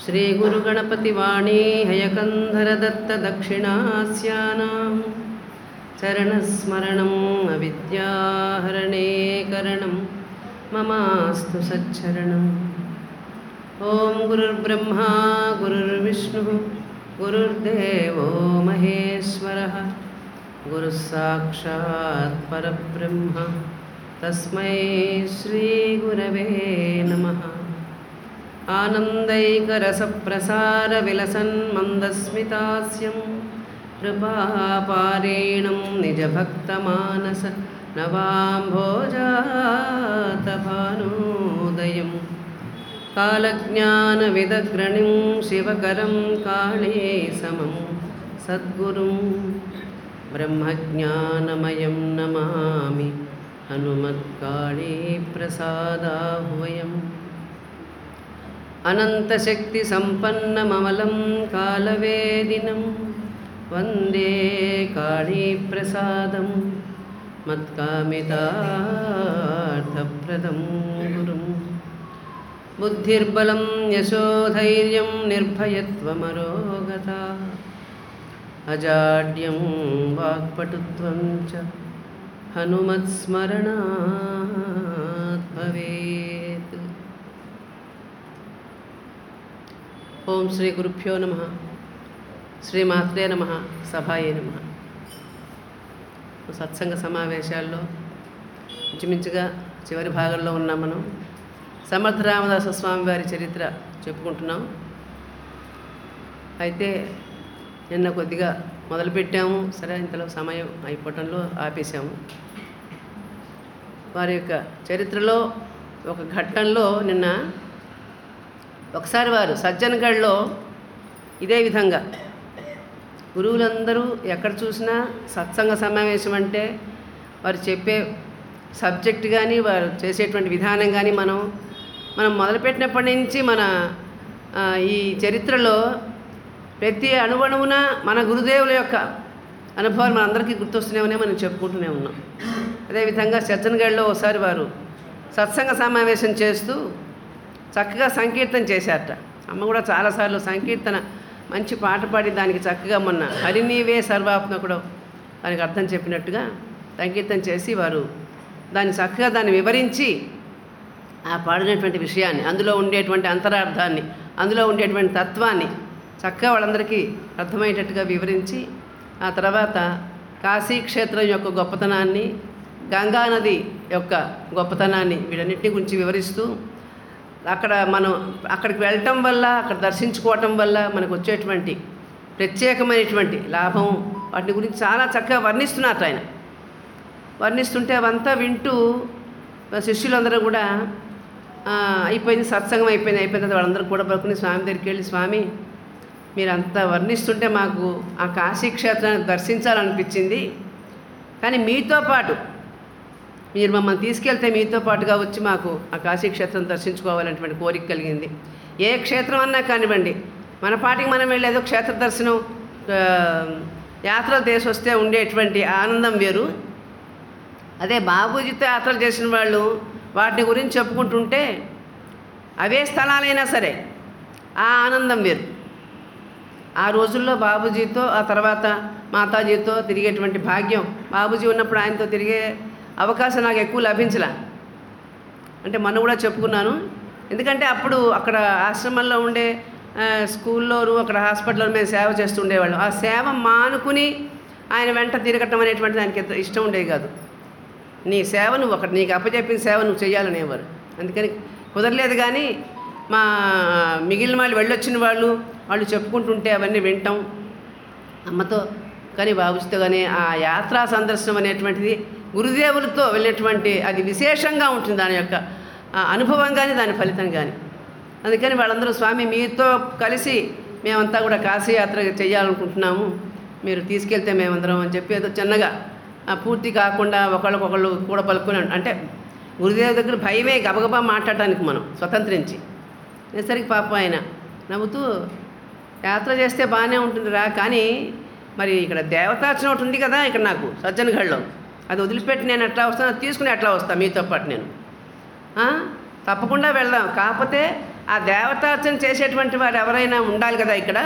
श्रीगुरुगणपतिवाणी हयकन्धरदत्तदक्षिणास्यानां चरणस्मरणम् अविद्याहरणे करणं ममास्तु सच्चरणम् ॐ गुरुर्ब्रह्मा गुरुर्विष्णुः गुरुर्देवो महेश्वरः गुरुः साक्षात् परब्रह्म तस्मै श्रीगुरवे नमः आनन्दैकरसप्रसारविलसन् मन्दस्मितास्यं कृपापारेणं निजभक्तमानस नवाम्भोजातभानोदयं कालज्ञानविदग्रणिं शिवकरं काळे समं सद्गुरुं ब्रह्मज्ञानमयं नमामि हनुमत्काळे प्रसादाह्वयम् अनन्तशक्तिसम्पन्नममलं कालवेदिनं वन्दे काळीप्रसादं मत्कामितार्थप्रदं गुरुं बुद्धिर्बलं यशोधैर्यं निर्भयत्वमरोगता अजाड्यं वाक्पटुत्वं च हनुमत्स्मरणात् भवेत् ఓం శ్రీ గురుభ్యో నమ శ్రీమాత్రే నమ సభాయే నమ సత్సంగ సమావేశాల్లో ఇంచుమించుగా చివరి భాగంలో ఉన్నాం మనం సమర్థ రామదాస స్వామి వారి చరిత్ర చెప్పుకుంటున్నాం అయితే నిన్న కొద్దిగా మొదలుపెట్టాము సరే ఇంతలో సమయం అయిపోవటంలో ఆపేశాము వారి యొక్క చరిత్రలో ఒక ఘట్టంలో నిన్న ఒకసారి వారు సజ్జనగఢ్లో ఇదే విధంగా గురువులందరూ ఎక్కడ చూసినా సత్సంగ సమావేశం అంటే వారు చెప్పే సబ్జెక్ట్ కానీ వారు చేసేటువంటి విధానం కానీ మనం మనం మొదలుపెట్టినప్పటి నుంచి మన ఆ, ఈ చరిత్రలో ప్రతి అణువణువున మన గురుదేవుల యొక్క అనుభవాలు మనందరికీ గుర్తొస్తూనే మనం చెప్పుకుంటూనే ఉన్నాం అదేవిధంగా సజ్జనగఢ్లో ఒకసారి వారు సత్సంగ సమావేశం చేస్తూ చక్కగా సంకీర్తన చేశారట అమ్మ కూడా చాలాసార్లు సంకీర్తన మంచి పాట పాడి దానికి చక్కగా మొన్న హరినీవే సర్వాత్మకుడు దానికి అర్థం చెప్పినట్టుగా సంకీర్తన చేసి వారు దాన్ని చక్కగా దాన్ని వివరించి ఆ పాడినటువంటి విషయాన్ని అందులో ఉండేటువంటి అంతరార్థాన్ని అందులో ఉండేటువంటి తత్వాన్ని చక్కగా వాళ్ళందరికీ అర్థమయ్యేటట్టుగా వివరించి ఆ తర్వాత కాశీ క్షేత్రం యొక్క గొప్పతనాన్ని గంగానది యొక్క గొప్పతనాన్ని వీటన్నిటిని గురించి వివరిస్తూ అక్కడ మనం అక్కడికి వెళ్ళటం వల్ల అక్కడ దర్శించుకోవటం వల్ల మనకు వచ్చేటువంటి ప్రత్యేకమైనటువంటి లాభం వాటి గురించి చాలా చక్కగా వర్ణిస్తున్నారు ఆయన వర్ణిస్తుంటే అవంతా వింటూ శిష్యులందరూ కూడా "ఆ, అయిపోయింది సత్సంగం అయిపోయింది అయిపోయిన తర్వాత వాళ్ళందరూ కూడా పడుకుని స్వామి దగ్గరికి వెళ్ళి స్వామి మీరు అంత వర్ణిస్తుంటే మాకు ఆ కాశీ క్షేత్రాన్ని దర్శించాలనిపించింది కానీ మీతో పాటు మీరు మమ్మల్ని తీసుకెళ్తే మీతో పాటుగా వచ్చి మాకు ఆ కాశీ క్షేత్రం దర్శించుకోవాలనేటువంటి కోరిక కలిగింది ఏ క్షేత్రం అన్నా కానివ్వండి మన పాటికి మనం వెళ్ళేదో క్షేత్ర దర్శనం ఆ, యాత్రలు చేసి వస్తే ఉండేటువంటి ఆనందం వేరు అదే బాబూజీతో యాత్రలు చేసిన వాళ్ళు వాటిని గురించి చెప్పుకుంటుంటే అవే స్థలాలైనా సరే ఆ ఆనందం వేరు ఆ రోజుల్లో బాబూజీతో ఆ తర్వాత మాతాజీతో తిరిగేటువంటి భాగ్యం బాబూజీ ఉన్నప్పుడు ఆయనతో తిరిగే అవకాశం నాకు ఎక్కువ లభించలే అంటే మొన్న కూడా చెప్పుకున్నాను ఎందుకంటే అప్పుడు అక్కడ ఆశ్రమంలో ఉండే ఆ, స్కూల్లోను అక్కడ హాస్పిటల్లో మేము సేవ చేస్తూ ఉండేవాళ్ళం ఆ సేవ మానుకుని ఆయన వెంట తిరగటం అనేటువంటిది ఆయనకి ఎంత ఇష్టం ఉండేది కాదు నీ సేవ నువ్వు ఒకటి నీకు అప్పచెప్పిన సేవ నువ్వు చేయాలనేవారు అందుకని కుదరలేదు కానీ మా మిగిలిన వాళ్ళు వెళ్ళొచ్చిన వాళ్ళు వాళ్ళు చెప్పుకుంటుంటే అవన్నీ వింటాం అమ్మతో కానీ బాబుతో కానీ ఆ యాత్రా సందర్శనం అనేటువంటిది గురుదేవులతో వెళ్ళేటువంటి అది విశేషంగా ఉంటుంది దాని యొక్క ఆ అనుభవం కానీ దాని ఫలితం కానీ అందుకని వాళ్ళందరూ స్వామి మీతో కలిసి మేమంతా కూడా కాశీ యాత్ర చేయాలనుకుంటున్నాము మీరు తీసుకెళ్తే మేమందరం అని చెప్పి ఏదో చిన్నగా ఆ పూర్తి కాకుండా ఒకళ్ళకొకళ్ళు కూడా పలుకుని అంటే గురుదేవుల దగ్గర భయమే గబగబా మాట్లాడటానికి మనం స్వతంత్రించి అనేసరికి పాపం ఆయన నవ్వుతూ యాత్ర చేస్తే బాగానే ఉంటుంది రా కానీ మరి ఇక్కడ దేవతార్చన ఒకటి ఉంది కదా ఇక్కడ నాకు సజ్జనగఢ్లో అది వదిలిపెట్టి నేను ఎట్లా వస్తాను అది తీసుకుని ఎట్లా వస్తాను మీతో పాటు నేను ఆ? తప్పకుండా వెళ్దాం కాకపోతే ఆ దేవతార్చన చేసేటువంటి వారు ఎవరైనా ఉండాలి కదా ఇక్కడ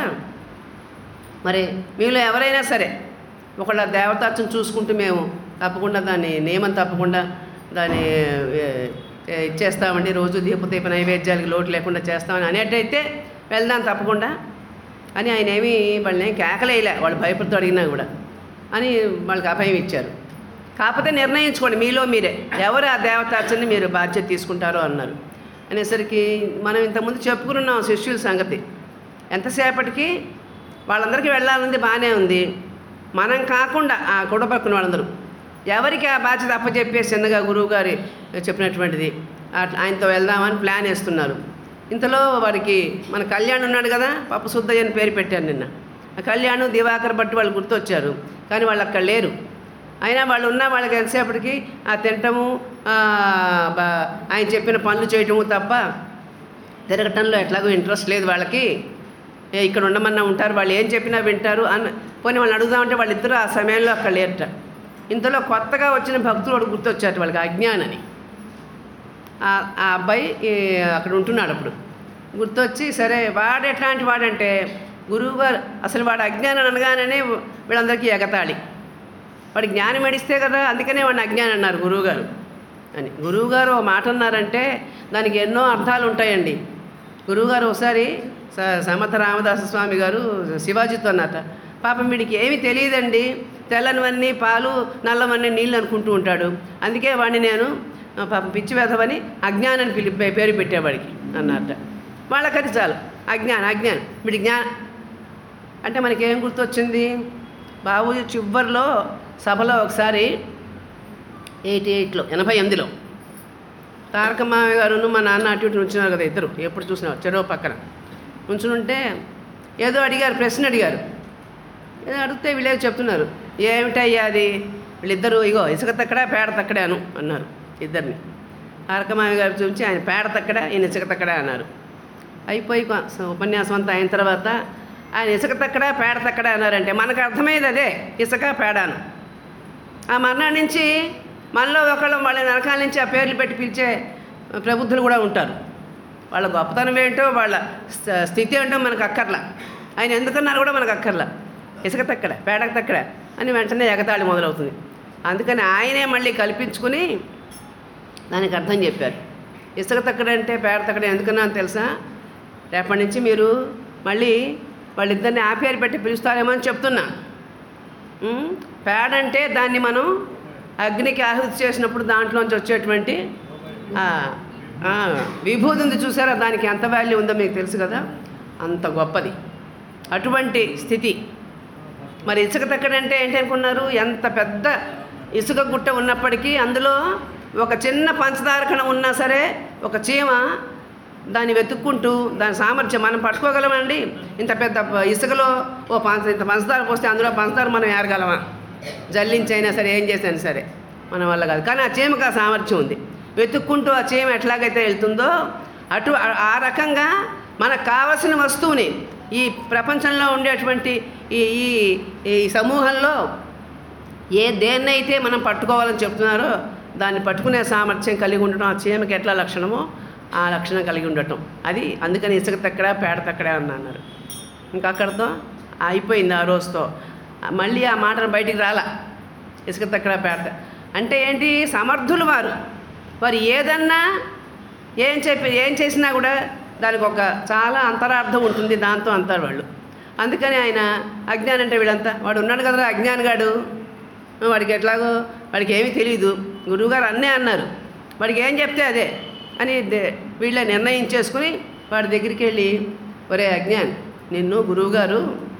మరి మీలో ఎవరైనా సరే ఒకళ్ళ దేవతార్చన చూసుకుంటూ మేము తప్పకుండా దాన్ని నియమం తప్పకుండా దాన్ని ఏ, ఏ, ఇచ్చేస్తామండి రోజు దీప దీప నైవేద్యాలకు లోటు లేకుండా చేస్తామని అనేటైతే వెళ్దాం తప్పకుండా అని ఆయన ఏమీ వాళ్ళని ఏం కేకలేయలే వాళ్ళు భయపడుతూ అడిగినా కూడా అని వాళ్ళకి అభయం ఇచ్చారు కాకపోతే నిర్ణయించుకోండి మీలో మీరే ఎవరు ఆ దేవతార్చనని మీరు బాధ్యత తీసుకుంటారో అన్నారు అనేసరికి మనం ఇంతకుముందు చెప్పుకున్నాం శిష్యుల సంగతి ఎంతసేపటికి వాళ్ళందరికీ వెళ్ళాలని బాగానే ఉంది మనం కాకుండా ఆ కుడపక్కన వాళ్ళందరూ ఎవరికి ఆ బాధ్యత అప్పచెప్పేసి చిన్నగా గురువు గారి చెప్పినటువంటిది అట్లా ఆయనతో వెళ్దామని ప్లాన్ వేస్తున్నారు ఇంతలో వారికి మన కళ్యాణ్ ఉన్నాడు కదా పప్పు సుద్దయ్య అని పేరు పెట్టారు నిన్న ఆ కళ్యాణ్ దివాకర్ బట్టి వాళ్ళు గుర్తొచ్చారు కానీ వాళ్ళు అక్కడ లేరు అయినా వాళ్ళు ఉన్న వాళ్ళకి ఎంతసేపటికి ఆ తినటము ఆ, బా- ఆయన చెప్పిన పనులు చేయటము తప్ప తిరగటంలో ఎట్లాగో ఇంట్రెస్ట్ లేదు వాళ్ళకి ఏ ఇక్కడ ఉండమన్నా ఉంటారు వాళ్ళు ఏం చెప్పినా వింటారు అని పోనీ వాళ్ళని అడుగుదామంటే వాళ్ళిద్దరూ ఆ సమయంలో అక్కడ లేరట ఇంతలో కొత్తగా వచ్చిన భక్తులు వాడు గుర్తొచ్చారు వాళ్ళకి అజ్ఞానని ఆ ఆ అబ్బాయి ఈ, అక్కడ ఉంటున్నాడు అప్పుడు గుర్తొచ్చి సరే వాడు ఎట్లాంటి వాడంటే గురువు గారు అసలు వాడు అజ్ఞానం అనగానే వీళ్ళందరికీ ఎగతాళి వాడి జ్ఞానం ఎడిస్తే కదా అందుకనే వాడిని అజ్ఞానం అన్నారు గురువుగారు అని గురువుగారు ఒక మాట అన్నారంటే దానికి ఎన్నో అర్థాలు ఉంటాయండి గురువుగారు ఒకసారి స- సమర్థ రామదాస స్వామి గారు శివాజీతో అన్నట పాపం వీడికి ఏమీ తెలియదండి తెల్లనివన్నీ పాలు నల్లవన్నీ నీళ్ళు అనుకుంటూ ఉంటాడు అందుకే వాడిని నేను ఆ, పాపం పిచ్చి వెధవని అజ్ఞానాన్ని పిలి పే- పేరు పెట్టేవాడికి అన్నట్ట వాళ్ళకది చాలు అజ్ఞానం అజ్ఞానం వీడి జ్ఞానం అంటే మనకేం గుర్తొచ్చింది బాబుజీ చివరిలో సభలో ఒకసారి ఎయిటీ ఎయిట్లో ఎనభై ఎనిమిదిలో తారక మామయ్య గారును మా నాన్న అటు ఇటు ఉంచున్నారు కదా ఇద్దరు ఎప్పుడు చూసినా చెరువు పక్కన ఉంచునుంటే ఏదో అడిగారు ప్రశ్న అడిగారు ఏదో అడిగితే వీళ్ళే చెప్తున్నారు ఏమిటయ్యా అది వీళ్ళిద్దరు ఇగో ఇసుక తక్కడా పేడ తక్కడాను అన్నారు ఇద్దరిని తారక మామయ్య గారు చూపించి ఆయన పేడ తక్కడా ఈయన ఇసుక తక్కడా అన్నారు అయిపోయి కొ- స- ఉపన్యాసం అంతా అయిన తర్వాత ఆయన ఇసుక తక్కడా పేడ తక్కడా అన్నారంటే మనకు అర్థమయ్యేది అదే ఇసుక పేడాను ఆ మర్నాడు నుంచి మనలో ఒకళ్ళు వాళ్ళ నరకాల నుంచి ఆ పేర్లు పెట్టి పిలిచే ప్రబుద్ధులు కూడా ఉంటారు వాళ్ళ గొప్పతనం ఏంటో వాళ్ళ స్థ- స్థితి ఏంటో మనకు అక్కర్లా ఆయన ఎందుకన్నారు కూడా మనకు అక్కర్లా ఇసుక తక్కడ పేడకు తక్కడ అని వెంటనే ఎగతాళి మొదలవుతుంది అందుకని ఆయనే మళ్ళీ కల్పించుకుని దానికి అర్థం చెప్పారు ఇసుక తక్కడంటే పేడ తక్కడ ఎందుకన్నా అని తెలుసా రేపటి నుంచి మీరు మళ్ళీ వాళ్ళిద్దరిని ఆ పేరు పెట్టి పిలుస్తారేమో అని చెప్తున్నా ఉమ్, పేడ అంటే దాన్ని మనం అగ్నికి ఆహుతి చేసినప్పుడు దాంట్లోంచి వచ్చేటువంటి ఆ, ఆ, విభూతి ఉంది చూసారా దానికి ఎంత వాల్యూ ఉందో మీకు తెలుసు కదా అంత గొప్పది అటువంటి స్థితి మరి ఇసుక తక్కడంటే ఏంటి అనుకున్నారు ఎంత పెద్ద ఇసుక గుట్ట ఉన్నప్పటికీ అందులో ఒక చిన్న పంచదార కణం ఉన్నా సరే ఒక చీమ దాన్ని వెతుక్కుంటూ దాని సామర్థ్యం మనం పట్టుకోగలమండి ఇంత పెద్ద ప- ఇసుకలో ఓ పంచ ఇంత పంచదార పోస్తే అందులో పంచదార మనం ఏరగలమా జల్లించైనా సరే ఏం చేసినా సరే మన వల్ల కాదు కానీ ఆ చీమకు ఆ సామర్థ్యం ఉంది వెతుక్కుంటూ ఆ చీమ ఎట్లాగైతే వెళ్తుందో అటు ఆ- ఆ రకంగా మనకు కావలసిన వస్తువుని ఈ ప్రపంచంలో ఉండేటువంటి ఈ ఈ ఈ సమూహంలో ఏ దేన్నైతే మనం పట్టుకోవాలని చెప్తున్నారో దాన్ని పట్టుకునే సామర్థ్యం కలిగి ఉండటం ఆ చీమకి ఎట్లా లక్షణమో ఆ లక్షణం కలిగి ఉండటం అది అందుకని ఇసుక తక్కడా పేడ తక్కడా అని అన్నారు ఇంకా అక్కడితో అయిపోయింది ఆ రోజుతో మళ్ళీ ఆ మాటను బయటికి రాలా ఇసుక తక్కడా పేడ అంటే ఏంటి సమర్థులు వారు వారు ఏదన్నా ఏం చెప్పి ఏం చేసినా కూడా దానికి ఒక చాలా అంతరార్థం ఉంటుంది దాంతో అంటారు వాళ్ళు అందుకని ఆయన అజ్ఞానం అంటే వీడంతా వాడు ఉన్నాడు కదా అజ్ఞానగాడు వాడికి ఎట్లాగో వాడికి ఏమీ తెలియదు గురువుగారు అన్నే అన్నారు వాడికి ఏం చెప్తే అదే అని దే- వీళ్ళే నిర్ణయించేసుకుని వాడి దగ్గరికి వెళ్ళి ఒరే అజ్ఞాన్ నిన్ను గురువుగారు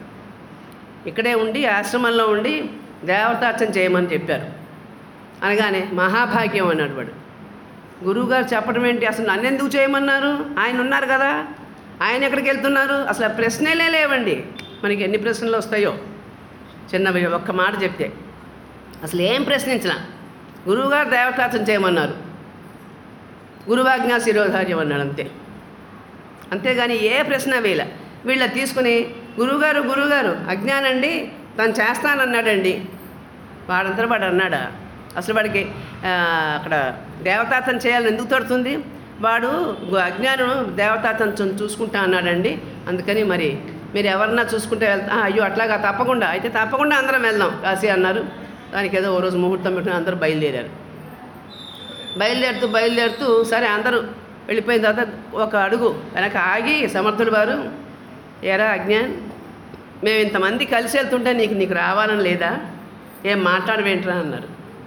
ఇక్కడే ఉండి ఆశ్రమంలో ఉండి దేవతార్చన చేయమని చెప్పారు అనగానే మహాభాగ్యం అన్నాడు వాడు గురువుగారు చెప్పడం ఏంటి అసలు నన్ను ఎందుకు చేయమన్నారు ఆయన ఉన్నారు కదా ఆయన ఎక్కడికి వెళ్తున్నారు అసలు ఆ ప్రశ్నలే లేవండి మనకి ఎన్ని ప్రశ్నలు వస్తాయో చిన్నవి ఒక్క మాట చెప్తే అసలు ఏం ప్రశ్నించిన గురువుగారు దేవతార్చన చేయమన్నారు గురువాజ్ఞా శిరోధార్యం అన్నాడు అంతే అంతేగాని ఏ ప్రశ్న వేల వీళ్ళ తీసుకుని గురువుగారు గురువుగారు అజ్ఞానండి తను చేస్తానన్నాడండి వాడంతా వాడు అన్నాడా అసలు వాడికి ఆ, అక్కడ దేవతార్థం చేయాలని ఎందుకు తడుతుంది వాడు గు- అజ్ఞానం దేవతాతను చూసుకుంటా అన్నాడండి అందుకని మరి మీరు ఎవరన్నా చూసుకుంటే వెళ్తా "ఆ, అయ్యో అట్లాగా తప్పకుండా అయితే తప్పకుండా అందరం వెళ్దాం కాశీ అన్నారు దానికి ఏదో ఓ రోజు ముహూర్తం పెట్టుకుని అందరూ బయలుదేరారు బయలుదేరుతూ బయలుదేరుతూ సరే అందరూ వెళ్ళిపోయిన తర్వాత ఒక అడుగు వెనక ఆగి సమర్థుడు వారు ఎరా అజ్ఞాన్ మేము ఇంతమంది కలిసి వెళ్తుంటే నీకు నీకు రావాలని లేదా ఏం మాట్లాడవేంట్రా అన్నారు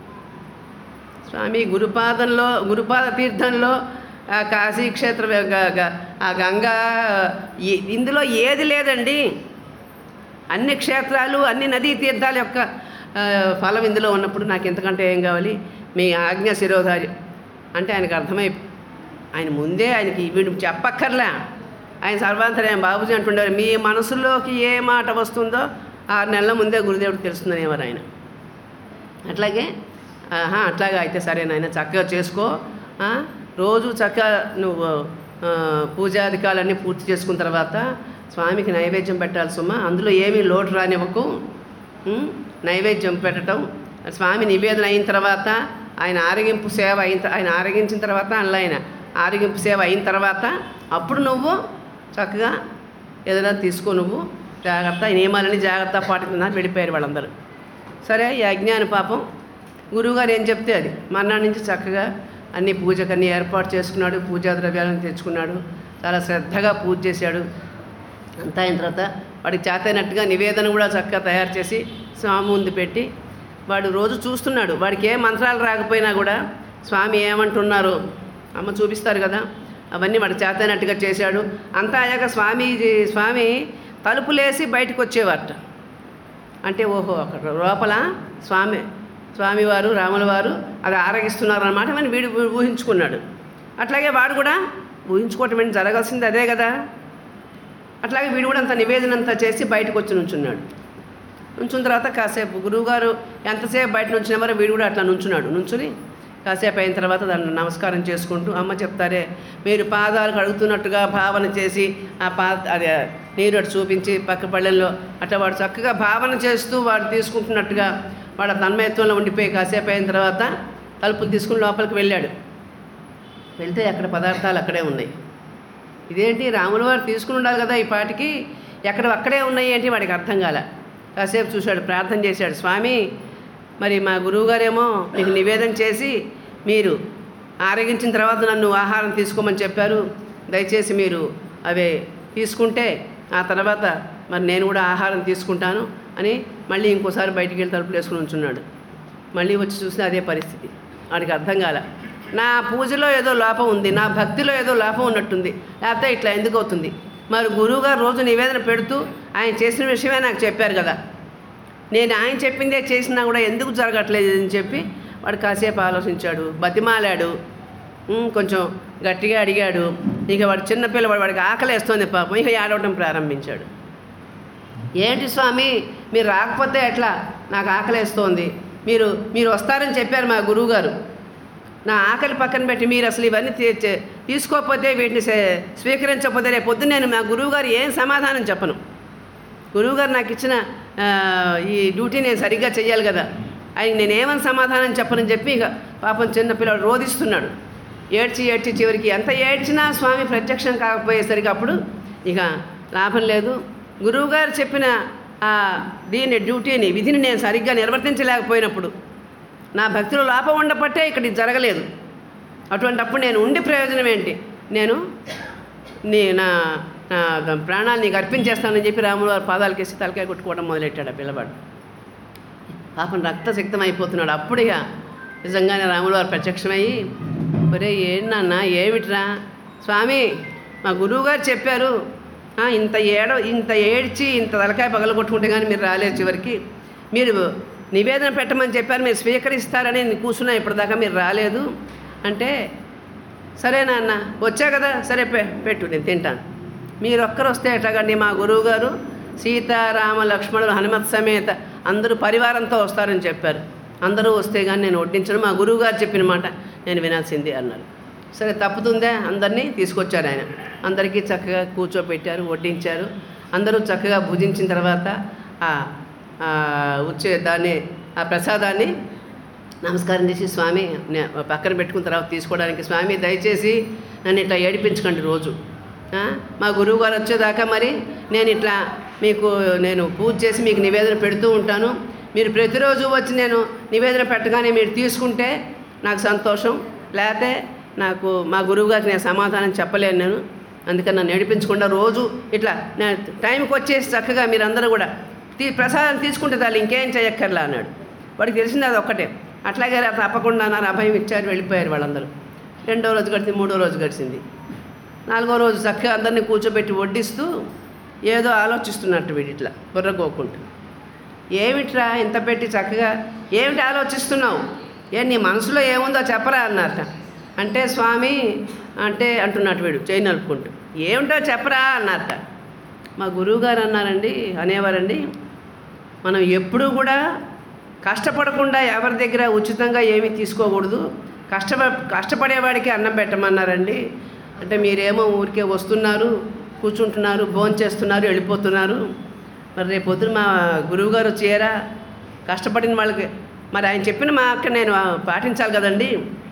స్వామి గురుపాదంలో గురుపాద తీర్థంలో ఆ కాశీ క్షేత్ర గ- గ- ఆ గంగా ఈ- ఇందులో ఏది లేదండి అన్ని క్షేత్రాలు అన్ని నదీ తీర్థాల యొక్క ఆ, ఫలం ఇందులో ఉన్నప్పుడు నాకు ఎంతకంటే ఏం కావాలి మీ ఆజ్ఞ శిరోధారి అంటే ఆయనకు అర్థమై ఆయన ముందే ఆయనకి వీడు చెప్పక్కర్లే ఆయన సర్వాంతర్యం బాబుజీ అంటుండేవారు మీ మనసులోకి ఏ మాట వస్తుందో ఆరు నెలల ముందే గురుదేవుడికి తెలుస్తుందనేవారు ఆయన అట్లాగే ఆహా అట్లాగా అయితే సరే నాయన చక్కగా చేసుకో ఆ, రోజు చక్కగా నువ్వు ఆ, పూజాధికాలన్నీ పూర్తి చేసుకున్న తర్వాత స్వామికి నైవేద్యం పెట్టాలి సుమా అందులో ఏమీ లోటు రానివ్వకు ఉం? నైవేద్యం పెట్టడం స్వామి నివేదన అయిన తర్వాత ఆయన ఆరగింపు సేవ అయిన త- ఆయన ఆరగించిన తర్వాత అందులో ఆయన ఆరగింపు సేవ అయిన తర్వాత అప్పుడు నువ్వు చక్కగా ఏదైనా తీసుకో నువ్వు జాగ్రత్త ఈ నియమాలని జాగ్రత్త పాటిస్తున్నారు వెళ్ళిపోయారు వాళ్ళందరూ సరే ఈ అజ్ఞాని పాపం గురువుగారు ఏం చెప్తే అది మర్నాడు నుంచి చక్కగా అన్ని పూజకు అన్ని ఏర్పాటు చేసుకున్నాడు పూజా ద్రవ్యాలను తెచ్చుకున్నాడు చాలా శ్రద్ధగా పూజ చేశాడు అంతా అయిన తర్వాత వాడికి చేతైనట్టుగా నివేదన కూడా చక్కగా తయారు చేసి స్వామి ముందు పెట్టి వాడు రోజు చూస్తున్నాడు వాడికి ఏ మంత్రాలు రాకపోయినా కూడా స్వామి ఏమంటున్నారు అమ్మ చూపిస్తారు కదా అవన్నీ వాడికి చేతైనట్టుగా చేశాడు అంతా అయ్యాక స్వామి స్వామి తలుపులేసి బయటకు వచ్చేవారట అంటే ఓహో అక్కడ లోపల స్వామి స్వామివారు రాముల వారు అది ఆరగిస్తున్నారు అనమాట అని వీడు ఊ- ఊహించుకున్నాడు అట్లాగే వాడు కూడా ఊహించుకోవటం ఏంటి జరగాల్సింది అదే కదా అట్లాగే వీడు కూడా అంత నివేదన అంతా చేసి బయటకు వచ్చి నుంచున్నాడు నుంచున్న తర్వాత కాసేపు గురువుగారు ఎంతసేపు బయట నుంచినామో వీడు కూడా అట్లా నుంచున్నాడు నుంచుని కాసేపు అయిన తర్వాత దాన్ని నమస్కారం చేసుకుంటూ అమ్మ చెప్తారే మీరు పాదాలు కడుగుతున్నట్టుగా భావన చేసి ఆ పా అదే నీరు అటు చూపించి పక్క పళ్ళెల్లో అట్లా వాడు చక్కగా భావన చేస్తూ వాడు తీసుకుంటున్నట్టుగా వాడు ఆ తన్మయత్వంలో ఉండిపోయి కాసేపు అయిన తర్వాత తలుపులు తీసుకుని లోపలికి వెళ్ళాడు వెళ్తే అక్కడ పదార్థాలు అక్కడే ఉన్నాయి ఇదేంటి రాముల వారు తీసుకుని ఉండాలి కదా ఈ పాటికి ఎక్కడ అక్కడే ఉన్నాయి ఏంటి వాడికి అర్థం కాల కాసేపు చూశాడు ప్రార్థన చేశాడు స్వామి మరి మా గురువుగారేమో మీకు నివేదన చేసి మీరు ఆరగించిన తర్వాత నన్ను ఆహారం తీసుకోమని చెప్పారు దయచేసి మీరు అవే తీసుకుంటే ఆ తర్వాత మరి నేను కూడా ఆహారం తీసుకుంటాను అని మళ్ళీ ఇంకోసారి బయటికి వెళ్ళి తలుపులు వేసుకుని ఉంచున్నాడు మళ్ళీ వచ్చి చూస్తే అదే పరిస్థితి వాడికి అర్థం కాల నా పూజలో ఏదో లోపం ఉంది నా భక్తిలో ఏదో లోపం ఉన్నట్టుంది లేకపోతే ఇట్లా ఎందుకు అవుతుంది మరి గురువుగారు రోజు నివేదన పెడుతూ ఆయన చేసిన విషయమే నాకు చెప్పారు కదా నేను ఆయన చెప్పిందే చేసినా కూడా ఎందుకు జరగట్లేదు అని చెప్పి వాడు కాసేపు ఆలోచించాడు బతిమాలాడు ఉమ్, కొంచెం గట్టిగా అడిగాడు ఇక వాడు చిన్నపిల్లవాడు వాడికి ఆకలేస్తోంది పాపం ఇక ఏడవటం ప్రారంభించాడు ఏంటి స్వామి మీరు రాకపోతే ఎట్లా నాకు ఆకలేస్తోంది మీరు మీరు వస్తారని చెప్పారు మా గురువుగారు నా ఆకలి పక్కన పెట్టి మీరు అసలు ఇవన్నీ తీ- తీ- తీసుకోకపోతే వీటిని సే- స్వీకరించకపోతే రేపు పొద్దున్న నేను మా గురువుగారు ఏం సమాధానం చెప్పను గురువుగారు నాకు ఇచ్చిన ఆ, ఈ డ్యూటీ నేను సరిగ్గా చెయ్యాలి కదా ఆయన నేనేమని సమాధానం చెప్పనని చెప్పి ఇక పాపం చిన్నపిల్లడు రోధిస్తున్నాడు ఏడ్చి ఏడ్చి చివరికి ఎంత ఏడ్చినా స్వామి ప్రత్యక్షం కాకపోయేసరికి అప్పుడు ఇక లాభం లేదు గురువుగారు చెప్పిన ఆ దీని డ్యూటీని విధిని నేను సరిగ్గా నిర్వర్తించలేకపోయినప్పుడు నా భక్తిలో లోపం ఉండబట్టే ఇక్కడ ఇది జరగలేదు అటువంటప్పుడు నేను ఉండి ప్రయోజనం ఏంటి నేను నీ నా నా ప్రాణాలు నీకు అర్పించేస్తానని చెప్పి రాములు వారి పాదాలకేసి తలకాయ కొట్టుకోవడం మొదలెట్టాడు ఆ పిల్లవాడు పాపం రక్తసిక్తం అయిపోతున్నాడు అప్పుడిగా నిజంగానే రాములు వారు ప్రత్యక్షమయ్యి ఒరే ఏం నాన్న ఏమిట్రా స్వామి మా గురువుగారు చెప్పారు "ఆ, ఇంత ఏడ ఇంత ఏడ్చి ఇంత తలకాయ పగలగొట్టుకుంటే కానీ మీరు రాలేరు చివరికి మీరు నివేదన పెట్టమని చెప్పారు మీరు స్వీకరిస్తారని నేను కూర్చున్నా ఇప్పటిదాకా మీరు రాలేదు అంటే సరే నాన్న వచ్చా కదా సరే పె- పెట్టు నేను తింటాను మీరు ఒక్కరు వస్తే ఎట్లాగండి మా గురువు గారు సీతారామ లక్ష్మణులు హనుమత్ సమేత అందరూ పరివారంతో వస్తారని చెప్పారు అందరూ వస్తే కానీ నేను వడ్డించను మా గురువు గారు చెప్పిన మాట నేను వినాల్సింది అన్నారు సరే తప్పుతుందే అందరినీ తీసుకొచ్చారు ఆయన అందరికీ చక్కగా కూర్చోపెట్టారు వడ్డించారు అందరూ చక్కగా భుజించిన తర్వాత ఆ ఆ వచ్చే దాన్ని ఆ ప్రసాదాన్ని నమస్కారం చేసి స్వామి నే- పక్కన పెట్టుకున్న తర్వాత తీసుకోవడానికి స్వామి దయచేసి నన్ను ఇట్లా ఏడిపించకండి రోజు ఆ? మా గురువు గారు వచ్చేదాకా మరి నేను ఇట్లా మీకు నేను పూజ చేసి మీకు నివేదన పెడుతూ ఉంటాను మీరు ప్రతిరోజు వచ్చి నేను నివేదన పెట్టగానే మీరు తీసుకుంటే నాకు సంతోషం లేకపోతే నాకు మా గురువు గారికి నేను సమాధానం చెప్పలేను నేను అందుకని నన్ను ఏడిపించకుండా రోజు ఇట్లా నేను టైంకి వచ్చేసి చక్కగా మీరందరూ కూడా తీ ప్రసాదం తీసుకుంటే చాలు ఇంకేం చేయక్కర్లా అన్నాడు వాడికి తెలిసింది అది ఒక్కటే అట్లాగే రా తప్పకుండా అన్నారు అభయం ఇచ్చారు వెళ్ళిపోయారు వాళ్ళందరూ రెండో రోజు గడిచింది మూడో రోజు గడిచింది నాలుగో రోజు చక్కగా అందరినీ కూర్చోబెట్టి వడ్డిస్తూ ఏదో ఆలోచిస్తున్నట్టు వీడు ఇట్లా బుర్రగోకుంటూ ఏమిట్రా ఇంత పెట్టి చక్కగా ఏమిటి ఆలోచిస్తున్నావు ఏ నీ మనసులో ఏముందో చెప్పరా అన్నట అంటే స్వామి అంటే అంటున్నట్టు వీడు చేయి నలుపుకుంటూ ఏమిటో చెప్పరా అన్నట్ట మా గురువుగారు అన్నారండి అనేవారండి మనం ఎప్పుడూ కూడా కష్టపడకుండా ఎవరి దగ్గర ఉచితంగా ఏమీ తీసుకోకూడదు కష్టప కష్టపడేవాడికి అన్నం పెట్టమన్నారండి అంటే మీరేమో ఊరికే వస్తున్నారు కూర్చుంటున్నారు భోజనం చేస్తున్నారు వెళ్ళిపోతున్నారు మరి రేపు పొద్దున మా గురువుగారు వచ్చేయరా కష్టపడిన వాళ్ళకి మరి ఆయన చెప్పిన మా అక్క నేను పాటించాలి కదండి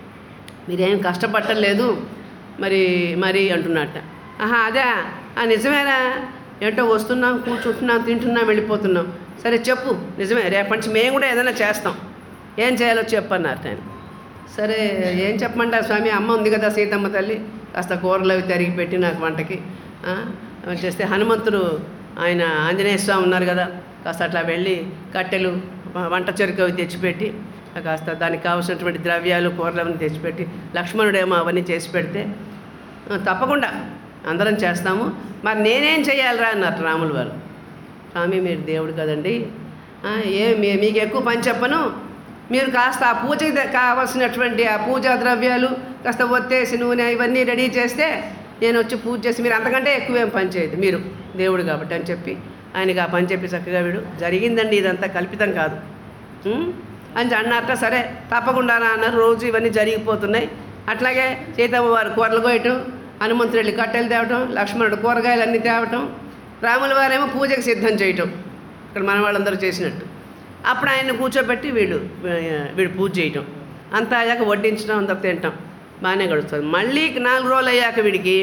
మీరేం కష్టపడటం లేదు మరి మరి అంటున్నట్ట ఆహా అదే ఆ నిజమేనా ఏంటో వస్తున్నాం కూర్చుంటున్నాం తింటున్నాం వెళ్ళిపోతున్నాం సరే చెప్పు నిజమే రేపటి నుంచి మేము కూడా ఏదైనా చేస్తాం ఏం చేయాలో చెప్పన్నారు ఆయన సరే ఏం చెప్పమంటారు స్వామి అమ్మ ఉంది కదా సీతమ్మ తల్లి కాస్త కూరలు అవి తరిగి పెట్టి నాకు వంటకి ఆ, చేస్తే హనుమంతుడు ఆయన ఆంజనేయ స్వామి ఉన్నారు కదా కాస్త అట్లా వెళ్ళి కట్టెలు వ- వంట చెరుకు అవి తెచ్చిపెట్టి ఆ కాస్త దానికి కావాల్సినటువంటి ద్రవ్యాలు కూరలు అవన్నీ తెచ్చిపెట్టి లక్ష్మణుడేమో అవన్నీ చేసి పెడితే "ఆ, తప్పకుండా అందరం చేస్తాము మరి నేనేం చేయాలిరా అన్నారు రాములు వారు స్వామి మీరు దేవుడు కదండి ఆ, ఏ మీ- మీకు ఎక్కువ పని చెప్పను మీరు కాస్త ఆ పూజకి ద- కావాల్సినటువంటి ఆ పూజా ద్రవ్యాలు కాస్త ఒత్తేసి నూనె ఇవన్నీ రెడీ చేస్తే నేను వచ్చి పూజ చేసి మీరు అంతకంటే ఎక్కువేం పని చేయదు మీరు దేవుడు కాబట్టి అని చెప్పి ఆయనకి ఆ పని చెప్పి చక్కగా వీడు జరిగిందండి ఇదంతా కల్పితం కాదు ఉం? అని అన్నారట సరే తప్పకుండా అన్నారు రోజు ఇవన్నీ జరిగిపోతున్నాయి అట్లాగే సీతమ్మ వారు కూరలు కోయటం హనుమంతుడు వెళ్ళి కట్టెలు తేవటం లక్ష్మణుడు కూరగాయలు అన్నీ తేవటం రాముల వారేమో పూజకి సిద్ధం చేయటం ఇక్కడ మన వాళ్ళందరూ చేసినట్టు అప్పుడు ఆయన కూర్చోబెట్టి వీళ్ళు ఆ, వీడు పూజ చేయటం అంతా అయ్యాక వడ్డించడం అంతా తింటాం బాగానే గడుస్తుంది మళ్ళీ నాలుగు రోజులు అయ్యాక వీడికి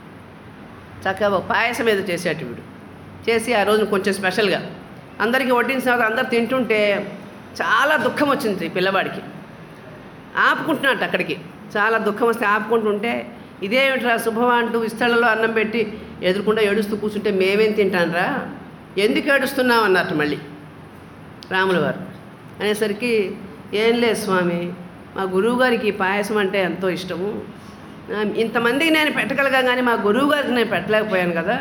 చక్కగా ఒక పాయసం ఏదో చేసేట వీడు చేసి ఆ రోజు కొంచెం స్పెషల్గా అందరికీ వడ్డించిన తర్వాత అందరు తింటుంటే చాలా దుఃఖం వచ్చింది ఈ పిల్లవాడికి ఆపుకుంటున్నట్టు అక్కడికి చాలా దుఃఖం వస్తే ఆపుకుంటుంటే ఇదేమిట్రా శుభమా అంటూ విస్తళ్ళలో అన్నం పెట్టి ఎదురుకుండా ఏడుస్తూ కూర్చుంటే మేమేం తింటానరా ఎందుకు ఏడుస్తున్నావు అన్నట్టు మళ్ళీ రాముల వారు అనేసరికి ఏం లేదు స్వామి మా గురువు గారికి ఈ పాయసం అంటే ఎంతో ఇష్టము ఆ, ఇంతమందికి నేను పెట్టగలిగా కానీ మా గురువు గారికి నేను పెట్టలేకపోయాను కదా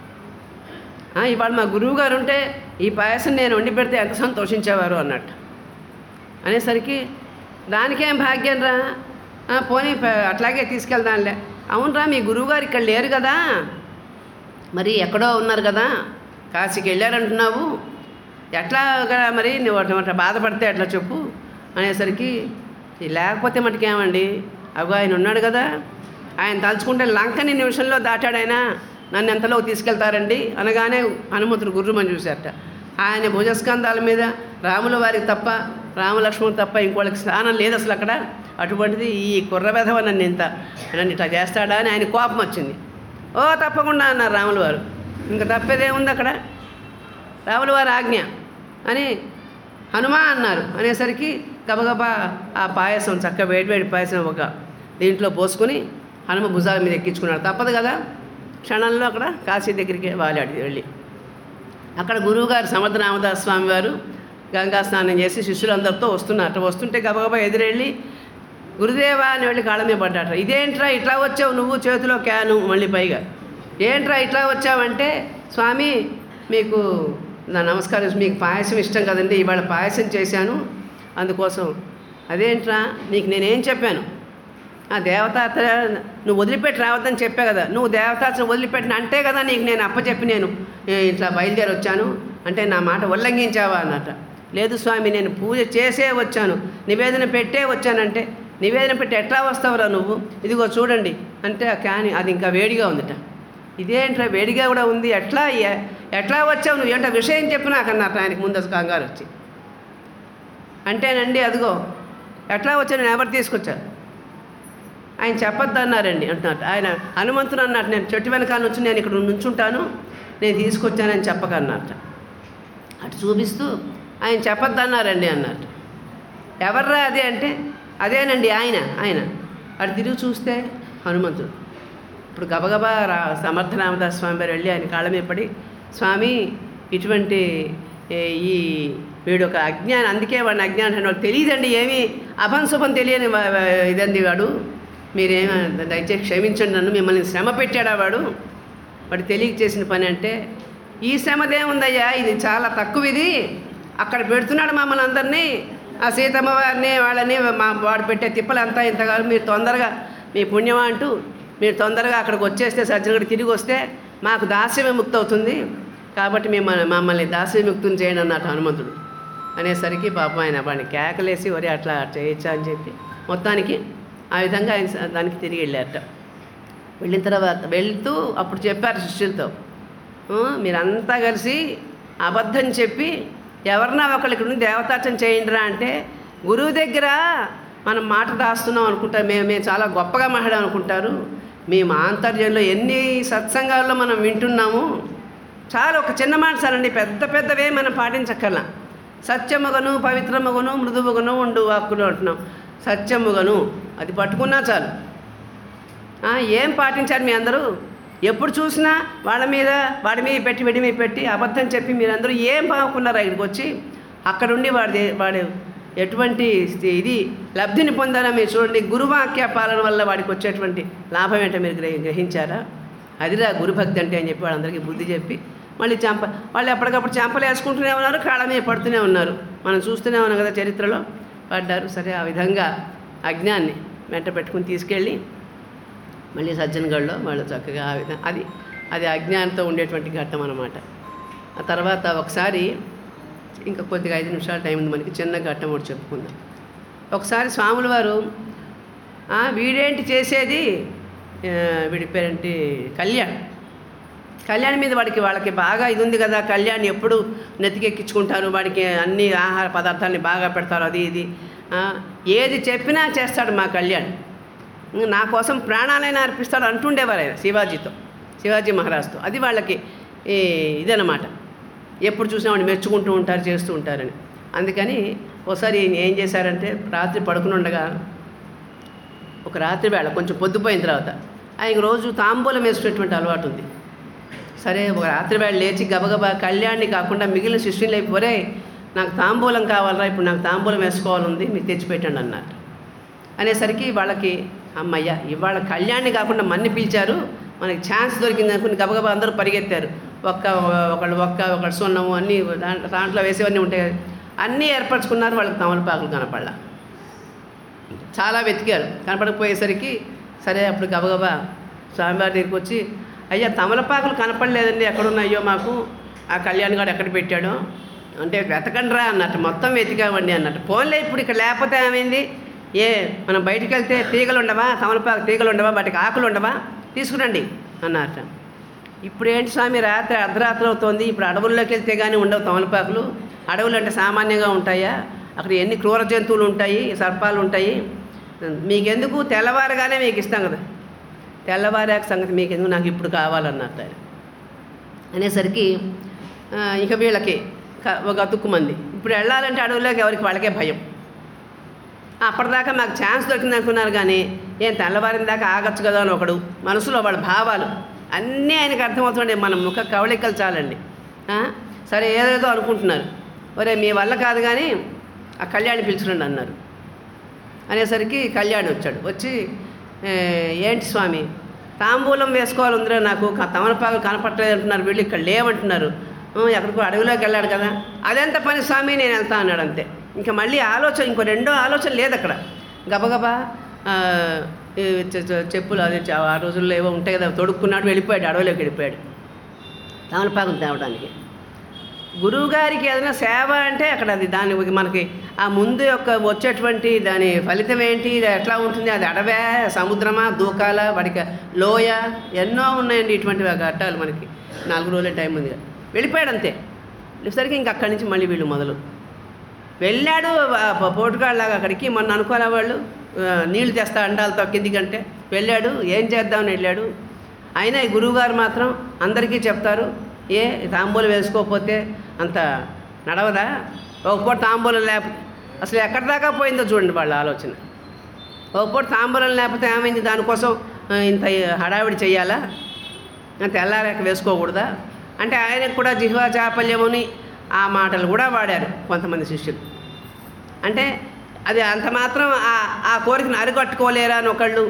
ఆ, ఇవాళ మా గురువు గారు ఉంటే ఈ పాయసం నేను వండి పెడితే ఎంత సంతోషించేవారు అన్నట్టు అనేసరికి దానికేం భాగ్యం రా ఆ, పోనీ ప- అట్లాగే తీసుకెళ్దాంలే అవునరా మీ గురువుగారు ఇక్కడ లేరు కదా మరి ఎక్కడో ఉన్నారు కదా కాశీకి వెళ్ళారంటున్నావు ఎట్లా గా- మరి నువ్వు అట్లా అట్లా బాధపడితే ఎట్లా చెప్పు అనేసరికి "ఈ లేకపోతే మటుకేమండి అగో ఆయన ఉన్నాడు కదా ఆయన తలుచుకుంటే లంకని నిమిషంలో దాటాడు ఆయన నన్ను ఎంతలో తీసుకెళ్తారండి అనగానే హనుమంతుడు గుర్రుమని చూశారట ఆయన భుజస్కంధాల మీద రాముల వారికి తప్ప రామలక్ష్మణ్ తప్ప ఇంకోళ్ళకి స్థానం లేదు అసలు అక్కడ అటువంటిది ఈ కుర్ర వెధవ నన్ను ఇంత నన్ను ఇట్లా చేస్తాడా అని ఆయన కోపం వచ్చింది ఓ తప్పకుండా అన్నారు రాముల వారు ఇంకా తప్పేదేముంది అక్కడ రాముల వారి ఆజ్ఞ అని హనుమా అన్నారు అనేసరికి గబగబా ఆ పాయసం చక్క వేడివేడి పాయసం ఒక దీంట్లో పోసుకొని హనుమ భుజాల మీద ఎక్కించుకున్నాడు తప్పదు కదా క్షణంలో అక్కడ కాశీ దగ్గరికి వాలాడు వెళ్ళి అక్కడ గురువుగారు సమర్థ రామదాస్ స్వామి వారు గంగా స్నానం చేసి శిష్యులందరితో వస్తున్నారు అట్లా వస్తుంటే గబగబా ఎదురెళ్ళి గురుదేవా అని వెళ్ళి కాళ్ళ మీద పడ్డాట ఇదేంట్రా ఇట్లా వచ్చావు నువ్వు చేతిలో క్యాను మళ్ళీ పైగా ఏంట్రా ఇట్లా వచ్చావంటే స్వామి మీకు నా నమస్కారం మీకు పాయసం ఇష్టం కదండి ఇవాళ పాయసం చేశాను అందుకోసం అదేంట్రా నీకు నేనేం చెప్పాను ఆ దేవతాత నువ్వు వదిలిపెట్టి రావద్దని చెప్పా కదా నువ్వు దేవతాతను వదిలిపెట్టిన అంటే కదా నీకు నేను అప్పచెప్పి నేను ఏ, ఇట్లా బయలుదేరి వచ్చాను అంటే నా మాట ఉల్లంఘించావా అన్నట లేదు స్వామి నేను పూజ చేసే వచ్చాను నివేదన పెట్టే వచ్చానంటే నివేదన పెట్టి ఎట్లా వస్తావురా నువ్వు ఇదిగో చూడండి అంటే ఆ క్యాన్ అది ఇంకా వేడిగా ఉందట ఇదేంట్రా వేడిగా కూడా ఉంది ఎట్లా ఎ- ఎట్లా వచ్చావు నువ్వు ఏంటో విషయం చెప్పు నాకు అన్నట్టు ఆయనకి ముందు కంగారు వచ్చి అంటేనండి అదిగో ఎట్లా వచ్చాను నేను ఎవరు తీసుకొచ్చారు ఆయన చెప్పొద్దు అన్నారండి అంటున్నారు ఆయన హనుమంతుడు అన్నట్టు నేను చెట్టు వెనకాల నుంచి నేను ఇక్కడ నుంచుంటాను నేను తీసుకొచ్చానని చెప్పకన్నట్ట అటు చూపిస్తూ ఆయన చెప్పొద్దు అన్నారండి అన్నట్టు ఎవర్రా అదే అంటే అదేనండి ఆయన ఆయన అటు తిరిగి చూస్తే హనుమంతుడు ఇప్పుడు గబగబా రా సమర్థ రామదాస్ స్వామి వారు వెళ్ళి ఆయన కాళ్ళ మీద పడి స్వామి ఇటువంటి ఏ, ఈ వీడు ఒక అజ్ఞానం అందుకే వాడిని అజ్ఞానం అంటే వాడు తెలియదండి ఏమీ అభంశుభం తెలియని వా- వా- ఇదండి వాడు మీరేమ దయచేసి క్షమించండి నన్ను మిమ్మల్ని శ్రమ పెట్టాడా వాడు వాడు తెలియక చేసిన పని అంటే ఈ శ్రమదేముందయ్యా ఇది చాలా తక్కువ ఇది అక్కడ పెడుతున్నాడు మమ్మల్ని అందరినీ ఆ సీతమ్మ వారిని వాళ్ళని మా వాడు పెట్టే తిప్పలు అంతా ఇంత కాదు మీరు తొందరగా మీ పుణ్యమా అంటూ మీరు తొందరగా అక్కడికి వచ్చేస్తే సజ్జనగడి తిరిగి వస్తే మాకు దాస్య విముక్తి అవుతుంది కాబట్టి మిమ్మల్ని మమ్మల్ని దాస్య విముక్తిని చేయండి అన్నట్టు హనుమంతుడు అనేసరికి పాపం ఆయన వాడిని కేకలేసి వరే అట్లా చేయొచ్చా అని చెప్పి మొత్తానికి ఆ విధంగా ఆయన స- దానికి తిరిగి వెళ్ళారట వెళ్ళిన తర్వాత వెళ్తూ అప్పుడు చెప్పారు శిష్యులతో "ఆ, మీరంతా కలిసి అబద్ధం చెప్పి ఎవరన్నా ఒకళ్ళు ఇక్కడ నుండి దేవతార్చన చేయండిరా అంటే గురువు దగ్గర మనం మాట దాస్తున్నాం అనుకుంటారు మేము మేము చాలా గొప్పగా మాట్లాడాం అనుకుంటారు మేము ఆంతర్యంలో ఎన్ని సత్సంగాల్లో మనం వింటున్నాము చాలా ఒక చిన్న మాట సారండి పెద్ద పెద్దవే మనం పాటించక్కర్లా సత్యముగను పవిత్రముగను మృదువుగను ఉండు వాక్కులు అంటున్నాం సత్యముగను అది పట్టుకున్నా చాలు ఆ, ఏం పాటించారు మీ అందరూ ఎప్పుడు చూసినా వాళ్ళ మీద వాడి మీద పెట్టి వెడి మీద పెట్టి అబద్ధం చెప్పి మీరందరూ ఏం బాగుకున్నారు ఇక్కడికి వచ్చి అక్కడుండి వాడి వాడు ఎటువంటి స్థి- ఇది లబ్ధిని పొందారో మీరు చూడండి గురువాక్య పాలన వల్ల వాడికి వచ్చేటువంటి లాభం ఏంటో మీరు గ్రహి గ్రహించారా అదిరా గురుభక్తి అంటే అని చెప్పి వాళ్ళందరికీ బుద్ధి చెప్పి మళ్ళీ చెంప వాళ్ళు ఎప్పటికప్పుడు చెంపలు వేసుకుంటూనే ఉన్నారు కాళ్ళ మీద పడుతూనే ఉన్నారు మనం చూస్తూనే ఉన్నాం కదా చరిత్రలో పడ్డారు సరే ఆ విధంగా అజ్ఞాన్ని వెంట పెట్టుకుని తీసుకెళ్ళి మళ్ళీ సజ్జనగఢ్లో వాళ్ళు చక్కగా ఆ విధంగా అది అది అజ్ఞానంతో ఉండేటువంటి ఘట్టం అనమాట ఆ తర్వాత ఒకసారి ఇంకా కొద్దిగా ఐదు నిమిషాల టైం ఉంది మనకి చిన్న ఘట్టం ఒకటి చెప్పుకుందాం ఒకసారి స్వాముల వారు "ఆ, వీడేంటి చేసేది ఆ, వీడి పేరేంటి కళ్యాణ్ కళ్యాణ్ మీద వాడికి వాళ్ళకి బాగా ఇది ఉంది కదా కళ్యాణ్ ఎప్పుడు నెత్తికెక్కించుకుంటారు వాడికి అన్ని ఆహార పదార్థాలని బాగా పెడతారు అది ఇది ఆ, ఏది చెప్పినా చేస్తాడు మా కళ్యాణ్ ఇంక నా కోసం ప్రాణాలైనా అర్పిస్తాడు అంటుండేవారు ఆయన శివాజీతో శివాజీ మహారాజ్తో అది వాళ్ళకి ఈ ఇదనమాట ఎప్పుడు చూసినా వాడిని మెచ్చుకుంటూ ఉంటారు చేస్తూ ఉంటారని అందుకని ఒకసారి ఈయన ఏం చేశారంటే రాత్రి పడుకుని ఉండగా ఒక రాత్రి వేళ కొంచెం పొద్దుపోయిన తర్వాత ఆయనకు రోజు తాంబూలం వేసుకునేటువంటి అలవాటు ఉంది సరే ఒక రాత్రి వేళ లేచి గబగబా కళ్యాణ్ని కాకుండా మిగిలిన శిష్యులు అయిపోయి ఒరే నాకు తాంబూలం కావాలరా ఇప్పుడు నాకు తాంబూలం వేసుకోవాలంది మీకు తెచ్చిపెట్టండి అన్నారు అనేసరికి వాళ్ళకి అమ్మయ్య ఇవాళ కళ్యాణ్ని కాకుండా మన్ని పిలిచారు మనకి ఛాన్స్ దొరికింది అనుకుని గబగబా అందరూ పరిగెత్తారు ఒక్క ఒకళ్ళు ఒక్క ఒకళ్ళు సున్నము అన్నీ దాంట్లో దాంట్లో వేసేవన్నీ ఉంటాయి కదా. అన్నీ ఏర్పరచుకున్నారు వాళ్ళకి తమలపాకులు కనపడలా చాలా వెతికారు కనపడకపోయేసరికి సరే అప్పుడు గబగబా స్వామివారి దగ్గరికి వచ్చి అయ్యా తమలపాకులు కనపడలేదండి ఎక్కడున్నాయో మాకు ఆ కళ్యాణ్ గారు ఎక్కడ పెట్టాడో అంటే వెతకండి రా అన్నట్టు మొత్తం వెతికామండి అన్నట్టు ఫోన్లే ఇప్పుడు ఇక్కడ లేకపోతే ఏమైంది ఏ మనం బయటికి వెళ్తే తీగలు ఉండవా తమలపాకు తీగలు ఉండవా వాటికి ఆకులు ఉండవా తీసుకురండి అన్నట్టు ఇప్పుడు ఏంటి స్వామి రాత్రి అర్ధరాత్రి అవుతోంది ఇప్పుడు అడవుల్లోకి వెళ్తే కానీ ఉండవు తమలపాకులు అడవులు అంటే సామాన్యంగా ఉంటాయా అక్కడ ఎన్ని క్రూర జంతువులు ఉంటాయి సర్పాలు ఉంటాయి మీకెందుకు తెల్లవారుగానే మీకు ఇస్తాం కదా తెల్లవారాక సంగతి మీకెందుకు నాకు ఇప్పుడు కావాలన్నట్టు ఆయన అనేసరికి ఆ, ఇక వీళ్ళకి క- ఒక అతుక్కు మంది ఇప్పుడు వెళ్ళాలంటే అడవుల్లోకి ఎవరికి వాళ్ళకే భయం అప్పటిదాకా మాకు ఛాన్స్ దొరికింది అనుకున్నారు కానీ ఏం తెల్లవారిన దాకా ఆగచ్చు కదా అని ఒకడు మనసులో వాళ్ళ భావాలు అన్నీ ఆయనకు అర్థమవుతుండే మన ముఖ కవళికలు చాలండి ఆ? సరే ఏదేదో అనుకుంటున్నారు ఒరే మీ వల్ల కాదు కానీ ఆ కళ్యాణి పిలుచురండి అన్నారు అనేసరికి కళ్యాణి వచ్చాడు వచ్చి "ఏ, ఏంటి స్వామి తాంబూలం వేసుకోవాలి ఉందిరా నాకు క- తమలపాకులు కనపట్టలేదు అంటున్నారు వీళ్ళు ఇక్కడ లేవంటున్నారు "ఆ, ఎక్కడికో అడవిలోకి వెళ్ళాడు కదా అదెంత పని స్వామి నేను వెళ్తా అన్నాడు అంతే ఇంకా మళ్ళీ ఆలోచన ఇంకో రెండో ఆలోచన లేదు అక్కడ గబగబా ఆ, ఈ చె- చె- చెప్పులు అదే చ- ఆ రోజుల్లో ఏవో ఉంటాయి కదా తొడుక్కున్నాడు వెళ్ళిపోయాడు అడవిలోకి వెళ్ళిపోయాడు తమలపాకులు తేవడానికి గురువుగారికి ఏదైనా సేవ అంటే అక్కడ అది దాని మనకి ఆ ముందు యొక్క వచ్చేటువంటి దాని ఫలితం ఏంటి ఇది ఎట్లా ఉంటుంది అది అడవే సముద్రమా దూకాల వాడికి లోయ ఎన్నో ఉన్నాయండి ఇటువంటి ఘట్టాలు మనకి నాలుగు రోజుల టైం ఉంది కదా. వెళ్ళిపోయాడు అంతే వెళ్ళేసరికి ఇంక అక్కడి నుంచి మళ్ళీ వీళ్ళు మొదలు వెళ్ళాడు ఆ ప- పోటుగాళ్ళలాగా అక్కడికి మొన్న అనుకోలే వాళ్ళు ఆ, నీళ్లు తెస్తా అండాలతో కిందికంటే వెళ్ళాడు ఏం చేద్దామని వెళ్ళాడు అయినా ఈ గురువుగారు మాత్రం అందరికీ చెప్తారు ఏ తాంబూలం వేసుకోకపోతే అంత నడవదా ఒక పూట తాంబూలం లేకపోతే అసలు ఎక్కడి దాకా పోయిందో చూడండి వాళ్ళ ఆలోచన ఒక పూట తాంబూలం లేకపోతే ఏమైంది దానికోసం ఆ, ఇంత హడావిడి చెయ్యాలా తెల్లారాక వేసుకోకూడదా అంటే ఆయనకు కూడా జిహ్వా చాపల్యముని ఆ మాటలు కూడా వాడారు కొంతమంది శిష్యులు అంటే అది అంత మాత్రం ఆ- ఆ కోరికను అరికట్టుకోలేరా అని ఒకళ్ళు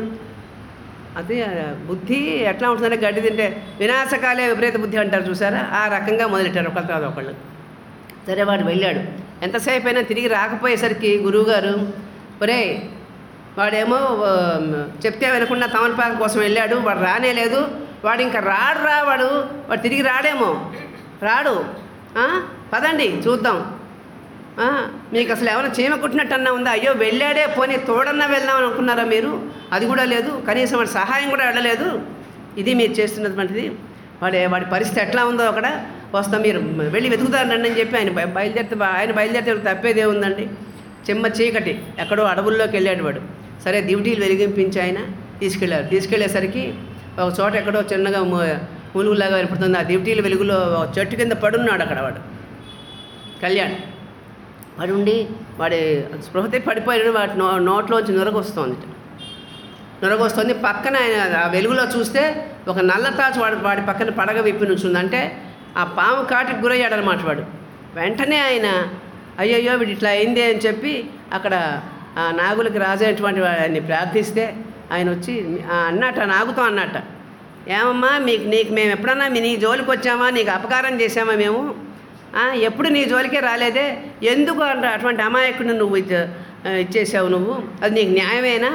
అదే ఆ బుద్ధి ఎట్లా ఉంటుందంటే గడ్డి తింటే వినాశకాలే విపరీత బుద్ధి అంటారు చూసారా ఆ రకంగా మొదలెట్టారు ఒకళ్ళ తర్వాత ఒకళ్ళు సరే వాడు వెళ్ళాడు ఎంతసేపు అయినా తిరిగి రాకపోయేసరికి గురువుగారు ఒరే వాడేమో ఆ, చెప్తే వినకుండా తమలపాకు కోసం వెళ్ళాడు వాడు రానే లేదు వాడు ఇంకా రాడు రా వాడు వాడు తిరిగి రాడేమో రాడు ఆ? పదండి చూద్దాం ఆ, మీకు అసలు ఏమైనా చీమ కుట్టినట్టన్నా ఉందా అయ్యో వెళ్ళాడే పోనీ తోడన్నా వెళ్దాం అనుకున్నారా మీరు అది కూడా లేదు కనీసం వాడి సహాయం కూడా వెళ్ళలేదు ఇది మీరు చేస్తున్నటువంటిది వాడి వాడి పరిస్థితి ఎట్లా ఉందో అక్కడ వస్తాం మీరు వెళ్ళి వెతుకుతారు రండి అని చెప్పి ఆయన బయ- బయలుదేరితే బా- ఆయన బయలుదేరితే తప్పేదే ఉందండి చెమ్మ చీకటి ఎక్కడో అడవుల్లోకి వెళ్ళాడు వాడు సరే డ్యూటీలు వెలిగింపించి ఆయన తీసుకెళ్ళారు తీసుకెళ్ళేసరికి ఒక చోట ఎక్కడో చిన్నగా ము- ములుగులాగా వినపడుతుంది ఆ డ్యూటీల వెలుగులో ఒక చెట్టు కింద పడున్నాడు అక్కడ వాడు కళ్యాణ్ వాడు ఉండి వాడి స్పృహతే పడిపోయాడు వాటి నో నోట్లోంచి నొరగొస్తోంది నొరగొస్తుంది పక్కన ఆయన ఆ వెలుగులో చూస్తే ఒక నల్ల తాచు వాడి వాడి పక్కన పడగ విప్పి నుంచుంది అంటే ఆ పాము కాటికి గురయ్యాడనమాట వాడు వెంటనే ఆయన అయ్యయ్యో వీడు ఇట్లా అయింది అని చెప్పి అక్కడ ఆ నాగులకి రాజైనటువంటి వాడిని ప్రార్థిస్తే ఆయన వచ్చి ఆ అన్నట్ట నాగుతో అన్నట్ట ఏమమ్మా మీకు నీకు మేము ఎప్పుడన్నా మీ నీ జోలికి వచ్చామా నీకు అపకారం చేశామా మేము ఆ, ఎప్పుడు నీ జోలికే రాలేదే ఎందుకు అంట అటువంటి అమాయకుడిని నువ్వు ఇచ్చ- ఆ, ఇచ్చేసావు నువ్వు అది నీకు న్యాయమేనా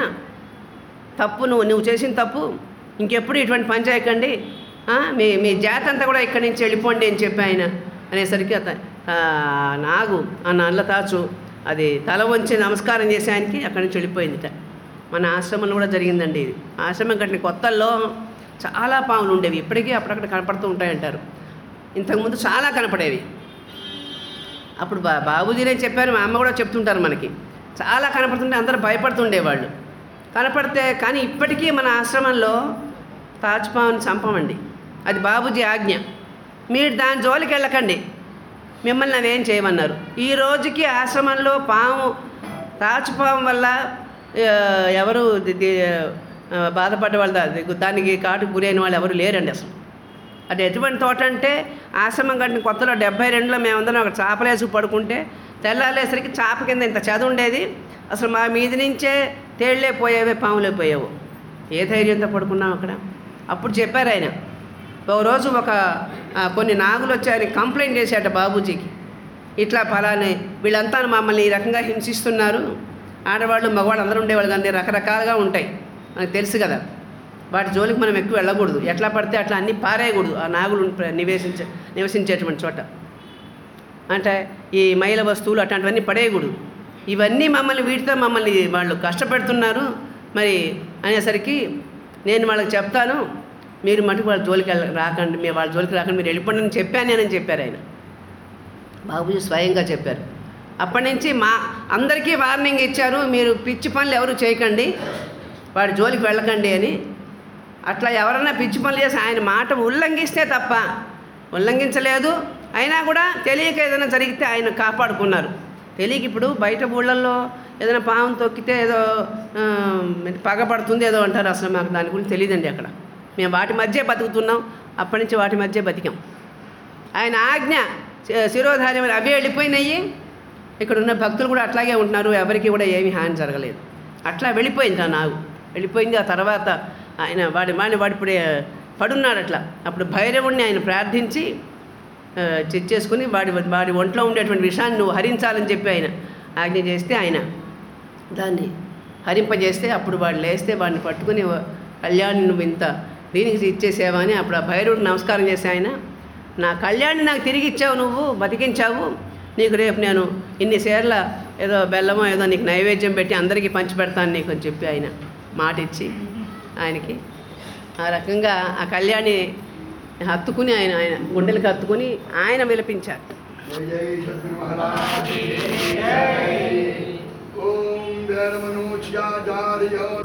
తప్పు నువ్వు నువ్వు చేసిన తప్పు ఇంకెప్పుడు ఇటువంటి పని చేయకండి ఆ, మీ మీ జాతి అంతా కూడా ఇక్కడి నుంచి వెళ్ళిపోండి అని చెప్పి ఆయన అనేసరికి అత ఆ, నాగు ఆ నల్ల తాచు అది తల వంచి నమస్కారం చేసే ఆయనకి అక్కడి నుంచి వెళ్ళిపోయిందిట మన ఆశ్రమంలో కూడా జరిగిందండి ఇది ఆశ్రమం కట్టిన కొత్తల్లో చాలా పాములు ఉండేవి ఇప్పటికీ అప్పుడక్కడ కనపడుతూ ఉంటాయంటారు ఇంతకుముందు చాలా కనపడేవి అప్పుడు బా బాబుజీనే చెప్పారు మా అమ్మ కూడా చెప్తుంటారు మనకి చాలా కనపడుతుంటే అందరూ భయపడుతుండేవాళ్ళు కనపడితే కానీ ఇప్పటికీ మన ఆశ్రమంలో తాజ్పావుని చంపమండి అది బాబుజీ ఆజ్ఞ మీరు దాని జోలికి వెళ్ళకండి మిమ్మల్ని అవేం చేయమన్నారు ఈ రోజుకి ఆశ్రమంలో పాము తాచుపాము వల్ల ఆ, ఎవరు ది- ది- ఆ, బాధపడ్డ వాళ్ళ దా- దానికి కాటుకు గురైన వాళ్ళు ఎవరు లేరండి అసలు అది ఎటువంటి తోట అంటే ఆశ్రమం కట్టిన కొత్తలో డెబ్బై రెండులో మేమందరం అక్కడ చాపలేసి పడుకుంటే తెల్లాలేసరికి చాప కింద ఇంత చదువు ఉండేది అసలు మా మీది నుంచే తేళ్లే పోయేవే పాములే పోయేవు ఏ ధైర్యంతో పడుకున్నాం అక్కడ అప్పుడు చెప్పారు ఆయన ఒక రోజు ఒక ఆ, కొన్ని నాగులు వచ్చి ఆయన కంప్లైంట్ చేశాట బాబూజీకి ఇట్లా ఫలాని వీళ్ళంతా మమ్మల్ని ఈ రకంగా హింసిస్తున్నారు ఆడవాళ్ళు మగవాళ్ళు అందరూ ఉండేవాళ్ళు కానీ రకరకాలుగా ఉంటాయి మనకు తెలుసు కదా వాటి జోలికి మనం ఎక్కువ వెళ్ళకూడదు ఎట్లా పడితే అట్లా అన్నీ పారేయకూడదు ఆ నాగులు ప్ర- నివేశించే నివసించేటువంటి చోట అంటే ఈ మైల వస్తువులు అట్లాంటివన్నీ పడేయకూడదు ఇవన్నీ మమ్మల్ని వీటితో మమ్మల్ని వాళ్ళు కష్టపెడుతున్నారు మరి అనేసరికి నేను వాళ్ళకి చెప్తాను మీరు మటుకు వాళ్ళ జోలికి వెళ్ళ రాకండి మీరు వాళ్ళ జోలికి రాకండి మీరు వెళ్ళిపోండి అని చెప్పాను నేనని చెప్పారు ఆయన బాబుజీ స్వయంగా చెప్పారు అప్పటి నుంచి మా అందరికీ వార్నింగ్ ఇచ్చారు మీరు పిచ్చి పనులు ఎవరు చేయకండి వాడి జోలికి వెళ్ళకండి అని అట్లా ఎవరైనా పిచ్చి పనులు చేసి ఆయన మాట ఉల్లంఘిస్తే తప్ప ఉల్లంఘించలేదు అయినా కూడా తెలియక ఏదైనా జరిగితే ఆయన కాపాడుకున్నారు తెలియక ఇప్పుడు బయట ఊళ్ళల్లో ఏదైనా పాము తొక్కితే ఏదో ఆ, పగపడుతుంది ఏదో అంటారు అసలు మాకు దాని గురించి తెలియదండి అక్కడ మేము వాటి మధ్య బతుకుతున్నాం అప్పటి నుంచి వాటి మధ్య బతికాం ఆయన ఆజ్ఞ శి- శిరోధార్యం అవే వెళ్ళిపోయినాయి ఇక్కడ ఉన్న భక్తులు కూడా అట్లాగే ఉంటున్నారు ఎవరికి కూడా ఏమీ హాని జరగలేదు అట్లా వెళ్ళిపోయింది ఆ నాగు వెళ్ళిపోయింది ఆ తర్వాత ఆయన వాడి వాడిని వాడి ఇప్పుడే పడున్నాడు అట్లా అప్పుడు భైరవుడిని ఆయన ప్రార్థించి ఆ, చేసుకుని వాడి వాడి ఒంట్లో ఉండేటువంటి విషయాన్ని నువ్వు హరించాలని చెప్పి ఆయన ఆజ్ఞ చేస్తే ఆయన దాన్ని హరింపజేస్తే అప్పుడు వాడు లేస్తే వాడిని పట్టుకుని కళ్యాణి నువ్వు ఇంత దీనికి ఇచ్చేసావా అని అప్పుడు ఆ భైరవుడికి నమస్కారం చేసి ఆయన నా కళ్యాణి నాకు తిరిగి ఇచ్చావు నువ్వు బతికించావు నీకు రేపు నేను ఇన్నిసేర్ల ఏదో బెల్లమో ఏదో నీకు నైవేద్యం పెట్టి అందరికీ పంచి పెడతాను నీకు అని చెప్పి ఆయన మాట ఇచ్చి ఆయనకి ఆ రకంగా ఆ కళ్యాణి హత్తుకుని ఆయన ఆయన గుండెలకు హత్తుకుని ఆయన విలపించారు जय जय सद्गुरु महाराज की जय ओम धर्मनुचार्य